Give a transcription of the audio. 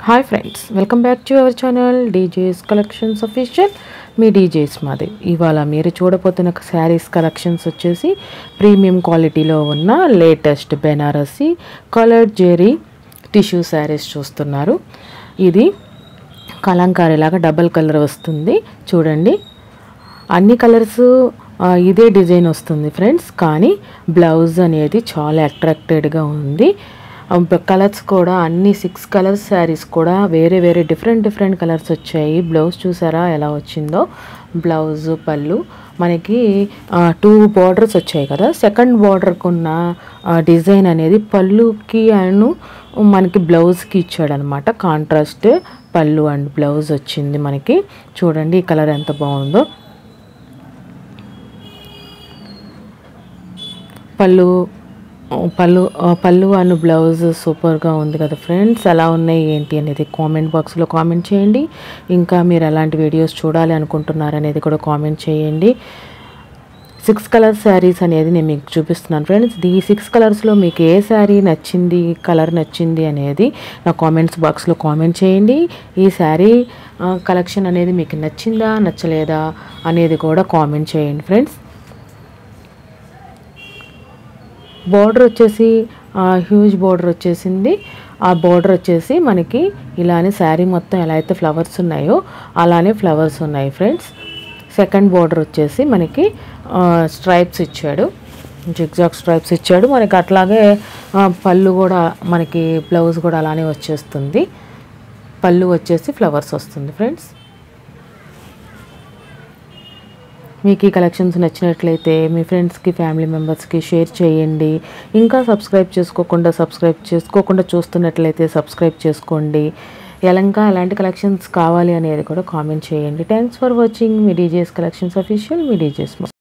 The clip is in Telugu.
hi friends welcome back to our channel DJs collections official మీ డీజేస్ మాది ఇవాళ మీరు చూడబోతున్న శారీస్ కలెక్షన్స్ వచ్చేసి ప్రీమియం క్వాలిటీలో ఉన్న latest Banarasi coloured zari tissue saris చూస్తున్నారు ఇది కలంకారీ లాగా డబల్ కలర్ వస్తుంది చూడండి అన్ని కలర్స్ ఇదే డిజైన్ వస్తుంది ఫ్రెండ్స్ కానీ బ్లౌజ్ అనేది చాలా అట్రాక్టెడ్గా ఉంది కలర్స్ కూడా అన్ని సిక్స్ కలర్స్ శారీస్ కూడా వేరే వేరే డిఫరెంట్ డిఫరెంట్ కలర్స్ వచ్చాయి బ్లౌజ్ చూసారా ఎలా వచ్చిందో బ్లౌజ్ పళ్ళు మనకి టూ బార్డర్స్ వచ్చాయి కదా సెకండ్ బార్డర్కి ఉన్న డిజైన్ అనేది పళ్ళుకి అను మనకి బ్లౌజ్కి ఇచ్చాడనమాట కాంట్రాస్ట్ పళ్ళు అండ్ బ్లౌజ్ వచ్చింది మనకి చూడండి ఈ కలర్ ఎంత బాగుందో పళ్ళు పళ్ళు పళ్ళు అను బ్లౌజ్ సూపర్గా ఉంది కదా ఫ్రెండ్స్ ఎలా ఉన్నాయి ఏంటి అనేది కామెంట్ బాక్స్లో కామెంట్ చేయండి ఇంకా మీరు ఎలాంటి వీడియోస్ చూడాలి అనుకుంటున్నారు అనేది కూడా కామెంట్ చేయండి సిక్స్ కలర్ శారీస్ అనేది నేను మీకు చూపిస్తున్నాను ఫ్రెండ్స్ ఈ సిక్స్ కలర్స్లో మీకు ఏ శారీ నచ్చింది కలర్ నచ్చింది అనేది నా కామెంట్స్ బాక్స్లో కామెంట్ చేయండి ఈ శారీ కలెక్షన్ అనేది మీకు నచ్చిందా నచ్చలేదా అనేది కూడా కామెంట్ చేయండి ఫ్రెండ్స్ బోర్డర్ వచ్చేసి హ్యూజ్ బోర్డర్ వచ్చేసింది ఆ బోర్డర్ వచ్చేసి మనకి ఇలానే శారీ మొత్తం ఎలా అయితే ఫ్లవర్స్ ఉన్నాయో అలానే ఫ్లవర్స్ ఉన్నాయి ఫ్రెండ్స్ సెకండ్ బోర్డర్ వచ్చేసి మనకి స్ట్రైప్స్ ఇచ్చాడు జిగ్జాగ్ స్ట్రైప్స్ ఇచ్చాడు మనకి అట్లాగే పళ్ళు కూడా మనకి బ్లౌజ్ కూడా అలానే వచ్చేస్తుంది పళ్ళు వచ్చేసి ఫ్లవర్స్ వస్తుంది ఫ్రెండ్స్ మీకు ఈ కలెక్షన్స్ నచ్చినట్లయితే మీ ఫ్రెండ్స్కి ఫ్యామిలీ మెంబర్స్కి షేర్ చేయండి ఇంకా సబ్స్క్రైబ్ చేసుకోకుండా సబ్స్క్రైబ్ చేసుకోకుండా చూస్తున్నట్లయితే సబ్స్క్రైబ్ చేసుకోండి ఎలంకా ఎలాంటి కలెక్షన్స్ కావాలి అనేది కూడా కామెంట్ చేయండి థ్యాంక్స్ ఫర్ వాచింగ్ మీ డీజేస్ కలెక్షన్స్ అఫీషియల్ మీ డీజేస్